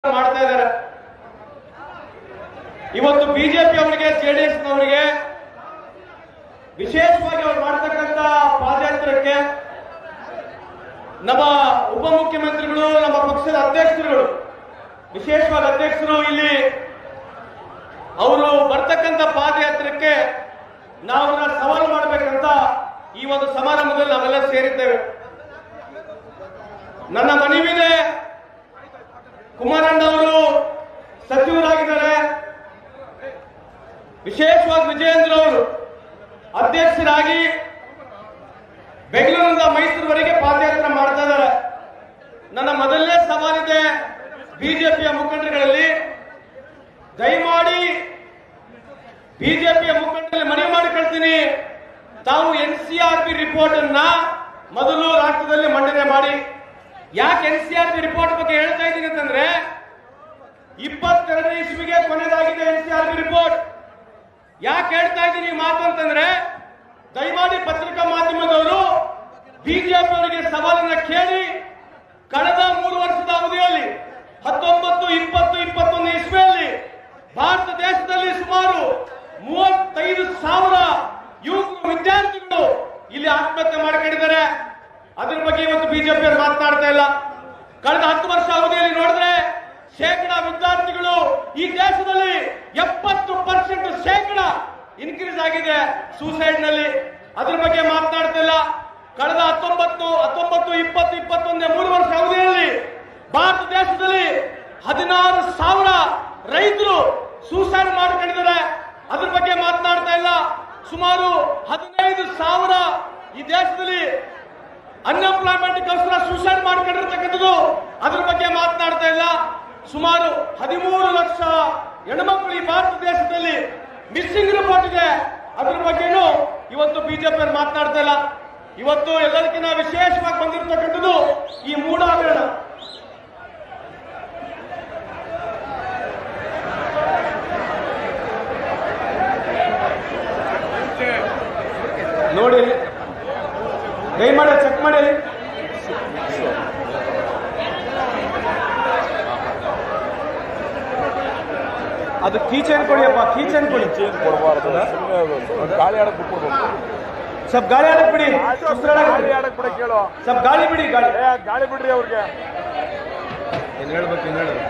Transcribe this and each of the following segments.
ಮಾಡ್ತಾ ಇದ್ದಾರೆ ಇವತ್ತು ಬಿಜೆಪಿ ಅವರಿಗೆ ಜೆಡಿಎಸ್ ನವರಿಗೆ ವಿಶೇಷವಾಗಿ ಅವ್ರು ಮಾಡ್ತಕ್ಕಂತ ಪಾದಯಾತ್ರಕ್ಕೆ ನಮ್ಮ ಉಪಮುಖ್ಯಮಂತ್ರಿಗಳು ನಮ್ಮ ಪಕ್ಷದ ಅಧ್ಯಕ್ಷರುಗಳು ವಿಶೇಷವಾದ ಅಧ್ಯಕ್ಷರು ಇಲ್ಲಿ ಅವರು ಬರ್ತಕ್ಕಂಥ ಪಾದಯಾತ್ರಕ್ಕೆ ನಾವು ಅವ್ರನ್ನ ಸವಾಲು ಮಾಡಬೇಕಂತ ಈ ಒಂದು ಸಮಾರಂಭದಲ್ಲಿ ನಾವೆಲ್ಲ ಸೇರಿದ್ದೇವೆ ನನ್ನ ಮನವಿದೆ ಕುಮಾರಣ್ಣ ಅವರು ಸಚಿವರಾಗಿದ್ದಾರೆ ವಿಶೇಷವಾಗಿ ವಿಜಯೇಂದ್ರ ಅವರು ಅಧ್ಯಕ್ಷರಾಗಿ ಬೆಂಗಳೂರಿನಿಂದ ಮೈಸೂರುವರೆಗೆ ಪಾದಯಾತ್ರೆ ಮಾಡ್ತಾ ಇದ್ದಾರೆ ನನ್ನ ಮೊದಲನೇ ಸವಾಲಿದೆ ಬಿಜೆಪಿಯ ಮುಖಂಡರುಗಳಲ್ಲಿ ದಯಮಾಡಿ ಬಿಜೆಪಿಯ ಮುಖಂಡರಲ್ಲಿ ಮನವಿ ಮಾಡಿಕೊಳ್ತೀನಿ ತಾವು N C R B report ಅನ್ನ ಮೊದಲು ರಾಷ್ಟ್ರದಲ್ಲಿ ಮಂಡನೆ ಮಾಡಿ ಯಾಕೆ N C R B report ಬಗ್ಗೆ ಹೇಳ್ತಾ ಇದ್ದೀನಿ ಅಂತಂದ್ರೆ ಇಪ್ಪತ್ತೆರಡನೇ ಇಸ್ವಿಗೆ ಕೊನೆಯದಾಗಿದೆ N C R B report ಯಾಕೆ ಹೇಳ್ತಾ ಇದ್ದೀನಿ ಈ ಮಾತು ಅಂತಂದ್ರೆ ದಯಮಾಡಿ ಪತ್ರಿಕಾ ಮಾಧ್ಯಮದವರು ಬಿಜೆಪಿ ಅವರಿಗೆ ಸವಾಲನ್ನ ಕೇಳಿ ಕಳೆದ ಮೂರು ವರ್ಷದ ಅವಧಿಯಲ್ಲಿ ಹತ್ತೊಂಬತ್ತು ಇಪ್ಪತ್ತು ಇಪ್ಪತ್ತೊಂದು ಇಸ್ವಿಯಲ್ಲಿ ಭಾರತ ದೇಶದಲ್ಲಿ ಸುಮಾರು ಮೂವತ್ತೈದು ಸಾವಿರ ಯುವಕರು ವಿದ್ಯಾರ್ಥಿಗಳು ಇಲ್ಲಿ ಆತ್ಮಹತ್ಯೆ ಮಾಡ್ಕೊಂಡಿದ್ದಾರೆ ಅದ್ರ ಬಗ್ಗೆ ಇವತ್ತು ಬಿಜೆಪಿ ಅವರು ಮಾತನಾಡ್ತಾ ಇಲ್ಲ ಕಳೆದ ಹತ್ತು ವರ್ಷ ಅವಧಿಯಲ್ಲಿ ನೋಡಿದ್ರೆ ಶೇಕಡ ವಿದ್ಯಾರ್ಥಿಗಳು ಈ ದೇಶದಲ್ಲಿ ಎಪ್ಪತ್ತು ಪರ್ಸೆಂಟ್ ಶೇಕಡ ಇನ್ಕ್ರೀಸ್ ಆಗಿದೆ ಸೂಸೈಡ್ ನಲ್ಲಿ ಅದ್ರ ಬಗ್ಗೆ ಮಾತನಾಡ್ತಿಲ್ಲ ಕಳೆದ ಹತ್ತೊಂಬತ್ತು ಹತ್ತೊಂಬತ್ತು ಇಪ್ಪತ್ತು ಇಪ್ಪತ್ತೊಂದನೇ ಮೂರು ವರ್ಷ ಅವಧಿಯಲ್ಲಿ ಭಾರತ ದೇಶದಲ್ಲಿ ಹದಿನಾರು ಸಾವಿರ ರೈತರು ಸೂಸೈಡ್ ಮಾಡ್ಕೊಂಡಿದ್ದಾರೆ ಅದ್ರ ಬಗ್ಗೆ ಮಾತನಾಡ್ತಾ ಇಲ್ಲ ಸುಮಾರು ಹದಿನೈದು ಸಾವಿರ ಈ ದೇಶದಲ್ಲಿ ಅನ್ಎಂಪ್ಲಾಯ್ಮೆಂಟ್ಗೋಸ್ಕರ ಸೂಸೈಡ್ ಮಾಡ್ಕೊಂಡಿರ್ತಕ್ಕಂಥದ್ದು ಅದ್ರ ಬಗ್ಗೆ ಮಾತನಾಡ್ತಾ ಇಲ್ಲ ಸುಮಾರು ಹದಿಮೂರು ಲಕ್ಷ ಹೆಣ್ಮಕ್ಳು ಈ ಭಾರತ ದೇಶದಲ್ಲಿ ಮಿಸ್ಸಿಂಗ್ ರಿಪೋರ್ಟ್ ಇದೆ ಅದ್ರ ಬಗ್ಗೆನೂ ಇವತ್ತು ಬಿಜೆಪಿ ಅವರು ಮಾತನಾಡ್ತಾ ಇಲ್ಲ ಇವತ್ತು ಎಲ್ಲದಕ್ಕಿಂತ ವಿಶೇಷವಾಗಿ ಬಂದಿರತಕ್ಕಂಥದ್ದು ಈ ಮೂಡ ಹಗರಣ ನೋಡಿ ದಯಮಾಡಿ ಚೆಕ್ ಮಾಡಿ ಅದು ಕೀಚೆನ್ ಕೊಡಿಯಪ್ಪ ಕೀಚೆನ್ ಕೊಡಿ ಕೊಡಬಾರ್ದು ಸುಮ್ಮನೆ ಗಾಳಿ ಆಡಕ್ ಬಿಟ್ಬಿಡ್ಬೇಕು ಸ್ವಲ್ಪ ಗಾಳಿ ಆಡಕ್ ಬಿಡಿ ಗಾಳಿ ಆಡಕ್ ಬಿಡ ಕೇಳು ಸ್ವಲ್ಪ ಗಾಳಿ ಬಿಡಿ ಗಾಳಿ ಏ ಗಾಳಿ ಬಿಡ್ರಿ ಅವ್ರಿಗೆ ಏನ್ ಹೇಳ್ಬೇಕು ಏನ್ ಹೇಳೋದು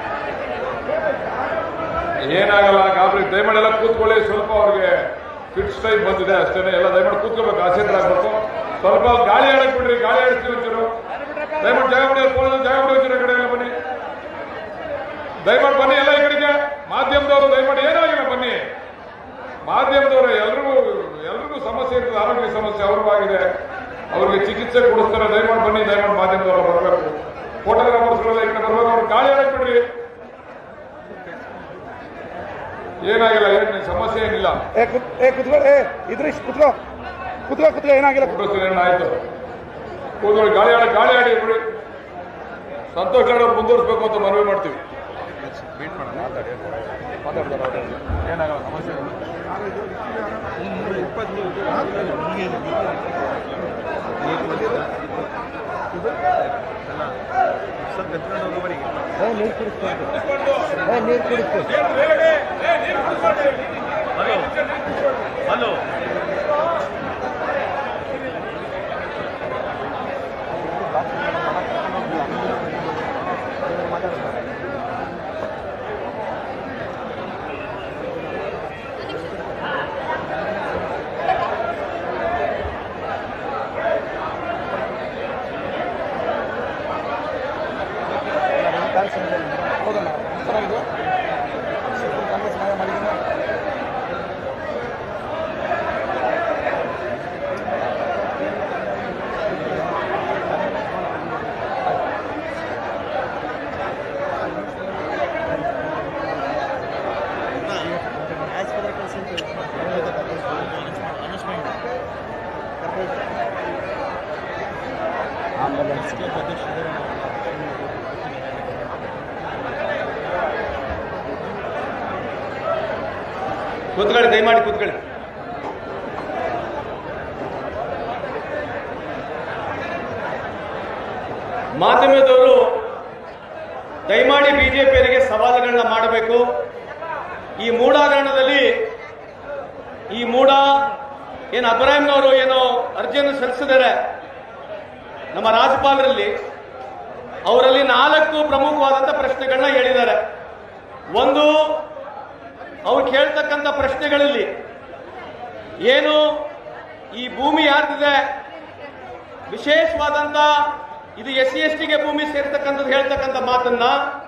ಏನಾಗಲ್ಲ ಗಾಬರಿ ದಯಮಾಡಿ ಎಲ್ಲ ಕೂತ್ಕೊಳ್ಳಿ ಸ್ವಲ್ಪ ಅವ್ರಿಗೆ ಫಿಟ್ಸ್ ಟೈಪ್ ಬಂದಿದೆ ಅಷ್ಟೇ ಎಲ್ಲ ದಯಮಾಡಿ ಕೂತ್ಕೋಬೇಕು ಆಸೀನರಾಗಬೇಕು ಸ್ವಲ್ಪ ಗಾಳಿ ಆಡಕ್ ಬಿಡ್ರಿ ಗಾಳಿ ಆಡಿಸ್ತೀವಿ ಒಂಚೂರು ದಯಮಾಡಿ ಜಾಗ ಬಿಡಿ ಫೋನ್ ಜಾಗ ಬಿಡಿ ಒಂಚೂರು ಈ ಕಡೆ ಎಲ್ಲ ಬನ್ನಿ ದಯಮಾಡಿ ಬನ್ನಿ ಎಲ್ಲ ಈ ಕಡೆಗೆ ಮಾಧ್ಯಮದವರು ದಯಮಾಡಿ ಏನಾಗಿಲ್ಲ ಬನ್ನಿ ಮಾಧ್ಯಮದವರು ಎಲ್ರಿಗೂ ಎಲ್ರಿಗೂ ಸಮಸ್ಯೆ ಇರ್ತದೆ ಆರೋಗ್ಯ ಸಮಸ್ಯೆ ಅವ್ರಿಗೂ ಆಗಿದೆ ಅವ್ರಿಗೆ ಚಿಕಿತ್ಸೆ ಕೊಡಿಸ್ತಾರೆ ದಯಮಾಡಿ ಬನ್ನಿ ದಯಮಾಡಿ ಮಾಧ್ಯಮದವರು ಬರಬೇಕು ಫೋಟೋಗ್ರಾಫರ್ಸ್ಗಳೆಲ್ಲ ಈ ಕಡೆ ಬರ್ಬೇಕು ಅವ್ರು ಗಾಳಿ ಆಡಕ್ ಬಿಡ್ರಿ ಏನಾಗಿಲ್ಲ ಏನು ಸಮಸ್ಯೆ ಏನಿಲ್ಲ ಏ ಕುತ್ ಏ ಕುತ್ಕೋ ಏ ಇದ್ರೀಶ್ ಕುತ್ಕೋ ಕುತ್ಕೋ ಕುತ್ಕೋ ಏನಾಗಿಲ್ಲ ಫೋಟೋಸ್ ಏನಾರ ಆಯ್ತು ಕೂತ್ಕೊಳ್ಳಿ ಗಾಳಿ ಆಡ ಗಾಳಿ ಆಡಿ ಬಿಡಿ ಸಂತೋಷ್ ಅವ್ರು ಮುಂದುವರಿಸಬೇಕು ಅಂತ ಮನವಿ ಮಾಡ್ತೀವಿ ಏನಾಗಲ್ಲ ಸಮಸ್ಯೆ ಇಲ್ಲ. ಏ ನೀರು ಕುಡಿಸ್ಕೊ ಏ ನೀರು ಕುಡಿಸ್ಕೊ ಹೌದಣ್ಣ ಚೆನ್ನಾಗಿದೆ ಕಾಂಗ್ರೆಸ್ ನಾಯ ಮಾಡಿದ್ದೀನಿ ಕೂತ್ಕೊಳ್ಳಿ ದಯಮಾಡಿ ಕೂತ್ಕೊಳ್ಳಿ ಮಾಧ್ಯಮದವರು ದಯಮಾಡಿ ಬಿಜೆಪಿಯವರಿಗೆ ಸವಾಲುಗಳನ್ನ ಮಾಡಬೇಕು ಈ ಮೂಡಾಗರಣದಲ್ಲಿ ಈ ಮೂಡ ಏನು ಅಬ್ರಾಹಿಂನವರು ಏನೋ ಅರ್ಜಿಯನ್ನು ಸಲ್ಲಿಸಿದ್ದಾರೆ ನಮ್ಮ ರಾಜ್ಯಪಾಲರಲ್ಲಿ ಅವರಲ್ಲಿ ನಾಲ್ಕು ಪ್ರಮುಖವಾದಂಥ ಪ್ರಶ್ನೆಗಳನ್ನ ಹೇಳಿದ್ದಾರೆ ಒಂದು ಅವ್ರು ಕೇಳ್ತಕ್ಕಂಥ ಪ್ರಶ್ನೆಗಳಲ್ಲಿ ಏನು ಈ ಭೂಮಿ ಯಾರ್ದಿದೆ ವಿಶೇಷವಾದಂತ ಇದು ಎಸ್ ಸಿ ಎಸ್ ಟಿಗೆ ಭೂಮಿ ಸೇರ್ತಕ್ಕಂಥದ್ದು ಹೇಳ್ತಕ್ಕಂಥ ಮಾತನ್ನ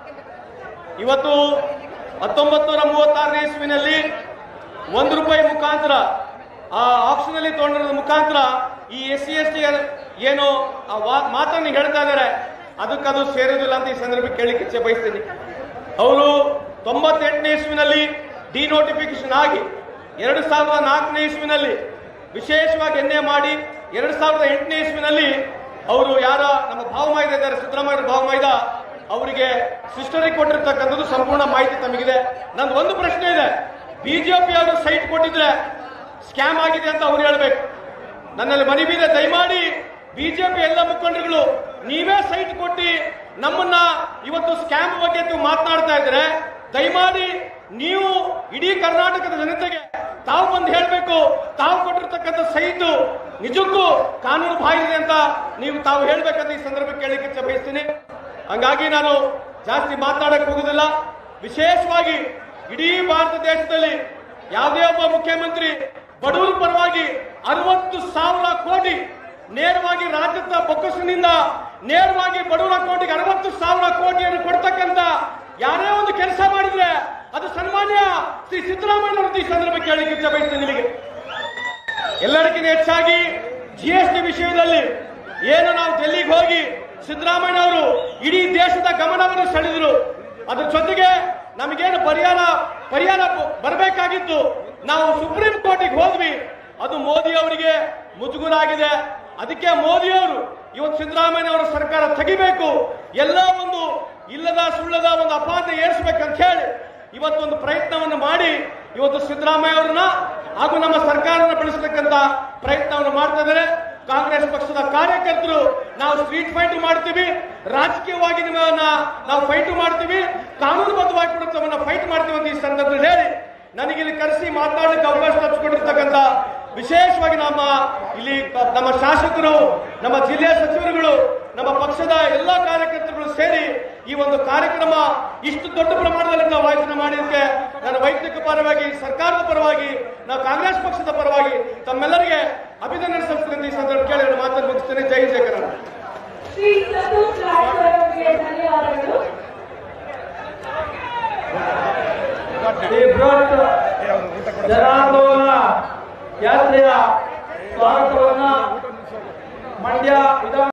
ಇವತ್ತು ಹತ್ತೊಂಬತ್ತು ನೂರ ಮೂವತ್ತಾರನೇ ಇಸ್ವಿನಲ್ಲಿ ಒಂದು ರೂಪಾಯಿ ಮುಖಾಂತರ ಆ ಆಪ್ಷನ್ ಅಲ್ಲಿ ತಗೊಂಡಿರೋದ್ರ ಮುಖಾಂತರ ಈ ಎಸ್ ಸಿ ಎಸ್ ಟಿ ಏನು ಆ ವಾ- ಮಾತನ್ನ ಹೇಳ್ತಾ ಇದ್ದಾರೆ ಅದಕ್ಕದು ಸೇರೋದಿಲ್ಲ ಅಂತ ಈ ಸಂದರ್ಭಕ್ಕೆ ಕೇಳಲಿಕ್ಕೆ ಇಚ್ಛೆ ಬಯಸ್ತೀನಿ ಅವರು ತೊಂಬತ್ತೆಂಟನೇ ಇಸ್ವಿನಲ್ಲಿ ಡಿನೋಟಿಫಿಕೇಶನ್ ಆಗಿ ಎರಡು ಸಾವಿರದ ನಾಲ್ಕನೇ ಇಸ್ವಿನಲ್ಲಿ ವಿಶೇಷವಾಗಿ ಎನ್ನೆ ಮಾಡಿ ಎರಡು ಸಾವಿರದ ಎಂಟನೇ ಇಸ್ವಿನಲ್ಲಿ ಅವರು ಯಾರ ನಮ್ಮ ಭಾವಮೈದ ಇದ್ದಾರೆ ಸಿದ್ದರಾಮಯ್ಯ ಭಾವಮೈದ ಅವರಿಗೆ ಸಿಸ್ಟರಿಗೆ ಕೊಟ್ಟಿರ್ತಕ್ಕಂಥದ್ದು ಸಂಪೂರ್ಣ ಮಾಹಿತಿ ತಮಗಿದೆ ನಂದು ಒಂದು ಪ್ರಶ್ನೆ ಇದೆ ಬಿಜೆಪಿ ಅವರು ಸೈಟ್ ಕೊಟ್ಟಿದ್ರೆ ಸ್ಕ್ಯಾಮ್ ಆಗಿದೆ ಅಂತ ಅವ್ರು ಹೇಳ್ಬೇಕು ನನ್ನಲ್ಲಿ ಮನವಿದೆ ದಯಮಾಡಿ ಬಿಜೆಪಿ ಎಲ್ಲ ಮುಖಂಡರುಗಳು ನೀವೇ ಸೈಟ್ ಕೊಟ್ಟು ನಮ್ಮನ್ನ ಇವತ್ತು ಸ್ಕ್ಯಾಮ್ ಬಗ್ಗೆ ನೀವು ಮಾತನಾಡ್ತಾ ಇದ್ರೆ ದಯಮಾಡಿ ನೀವು ಇಡೀ ಕರ್ನಾಟಕದ ಜನತೆಗೆ ತಾವು ಬಂದು ಹೇಳಬೇಕು ತಾವು ಕೊಟ್ಟಿರ್ತಕ್ಕಂಥ ಸೈಟು ನಿಜಕ್ಕೂ ಕಾನೂನು ಬಾಹಿರ ಅಂತ ನೀವು ತಾವು ಹೇಳ್ಬೇಕಂತ ಈ ಸಂದರ್ಭಕ್ಕೆ ಕೇಳಲಿಕ್ಕೆ ಇಚ್ಛೆ ಬಯಸ್ತೀನಿ ಹಂಗಾಗಿ ನಾನು ಜಾಸ್ತಿ ಮಾತನಾಡಕ್ ಹೋಗುದಿಲ್ಲ ವಿಶೇಷವಾಗಿ ಇಡೀ ಭಾರತ ದೇಶದಲ್ಲಿ ಯಾವುದೇ ಒಬ್ಬ ಮುಖ್ಯಮಂತ್ರಿ ಬಡವರ ಪರವಾಗಿ ಅರವತ್ತು ಸಾವಿರ ಕೋಟಿ ನೇರವಾಗಿ ರಾಜ್ಯದ ಬೊಕ್ಕಸಿನಿಂದ ನೇರವಾಗಿ ಬಡವರ ಕೋಟಿಗೆ ಅರವತ್ತು ಸಾವಿರ ಕೋಟಿಯನ್ನು ಕೊಡ್ತಕ್ಕಂತ ಯಾರೇ ಒಂದು ಕೆಲಸ ಮಾಡಿದ್ರೆ ಅದು ಸನ್ಮಾನ್ಯ ಶ್ರೀ ಸಿದ್ದರಾಮಯ್ಯ ಈ ಸಂದರ್ಭಕ್ಕೆ ಕೇಳಲಿಕ್ಕೆ ಇಚ್ಛೆ ಬಯಸ್ತೇನೆ ನಿಮಗೆ ಎಲ್ಲರಿಗಿಂತ ಹೆಚ್ಚಾಗಿ ಜಿ ಎಸ್ ಟಿ ವಿಷಯದಲ್ಲಿ ಏನು ನಾವು ಡೆಲ್ಲಿಗೆ ಹೋಗಿ ಸಿದ್ದರಾಮಯ್ಯ ಅವರು ಇಡೀ ದೇಶದ ಗಮನವನ್ನು ಸೆಳೆದರು ಅದ್ರ ಜೊತೆಗೆ ನಮಗೇನು ಪರಿಹಾರ ಪರಿಹಾರ ಬ- ಬರಬೇಕಾಗಿತ್ತು ನಾವು ಸುಪ್ರೀಂ ಕೋರ್ಟಿಗೆ ಹೋದ್ವಿ ಅದು ಮೋದಿ ಅವರಿಗೆ ಮುಜುಗುರ ಆಗಿದೆ ಅದಕ್ಕೆ ಮೋದಿ ಅವರು ಇವತ್ತು ಸಿದ್ದರಾಮಯ್ಯ ಅವರ ಸರ್ಕಾರ ತೆಗಿಬೇಕು ಎಲ್ಲ ಒಂದು ಇಲ್ಲದ ಸುಳ್ಳದ ಒಂದು ಅಪಾದ ಏರಿಸಬೇಕಂತ ಹೇಳಿ ಇವತ್ತೊಂದು ಪ್ರಯತ್ನವನ್ನು ಮಾಡಿ ಇವತ್ತು ಸಿದ್ದರಾಮಯ್ಯ ಅವರನ್ನ ಹಾಗೂ ನಮ್ಮ ಸರ್ಕಾರನ ಬೆಳೆಸತಕ್ಕಂತ ಪ್ರಯತ್ನವನ್ನು ಮಾಡ್ತಾ ಇದ್ದಾರೆ ಕಾಂಗ್ರೆಸ್ ಪಕ್ಷದ ಕಾರ್ಯಕರ್ತರು ನಾವು ಸ್ಟ್ರೀಟ್ ಫೈಟ್ ಮಾಡ್ತೀವಿ ರಾಜಕೀಯವಾಗಿ ನಿಮ್ಮನ್ನ ನಾವು ಫೈಟ್ ಮಾಡ್ತೀವಿ ಕಾನೂನುಬದ್ಧವಾಗಿ ಕೂಡ ತಮ್ಮನ್ನ ಫೈಟ್ ಮಾಡ್ತೀವಿ ಅಂತ ಈ ಸಂದರ್ಭದಲ್ಲಿ ಹೇಳಿ ನನಗೆ ಇಲ್ಲಿ ಕರೆಸಿ ಮಾತನಾಡಲಿಕ್ಕೆ ಅವಕಾಶ ಹಚ್ಚಿಕೊಂಡಿರ್ತಕ್ಕಂಥ ವಿಶೇಷವಾಗಿ ನಮ್ಮ ಇಲ್ಲಿ ಕ- ನಮ್ಮ ಶಾಸಕರು ನಮ್ಮ ಜಿಲ್ಲೆಯ ಸಚಿವರುಗಳು ನಮ್ಮ ಪಕ್ಷದ ಎಲ್ಲ ಕಾರ್ಯಕರ್ತರುಗಳು ಸೇರಿ ಈ ಒಂದು ಕಾರ್ಯಕ್ರಮ ಇಷ್ಟು ದೊಡ್ಡ ಪ್ರಮಾಣದಲ್ಲಿ ನಾವು ಆಯೋಜನೆ ಮಾಡಿದ್ದಕ್ಕೆ ನನ್ನ ವೈಯಕ್ತಿಕ ಪರವಾಗಿ ಸರ್ಕಾರದ ಪರವಾಗಿ ನಾವು ಕಾಂಗ್ರೆಸ್ ಪಕ್ಷದ ಪರವಾಗಿ ತಮ್ಮೆಲ್ಲರಿಗೆ ಅಭಿನಂದನೆ ಸಲ್ಲಿಸ್ತೇನೆ ಈ ಸಂದರ್ಭ ಕೇಳಿ ನಾನು ಮಾತನ್ನು ಮುಗಿಸ್ತೇನೆ ಜೈ ಜಯ ಕರ್ನಾಟಕ ಶ್ರೀ ಚತುರ್ ಅವರಿಗೆ ಧನ್ಯವಾದಗಳು ಈ ಬೃಹತ್ ಜನಾಂದೋಲನ ಯಾತ್ರೆಯ ಸ್ವಾಗತವನ್ನ ಮಂಡ್ಯ ವಿಧಾನ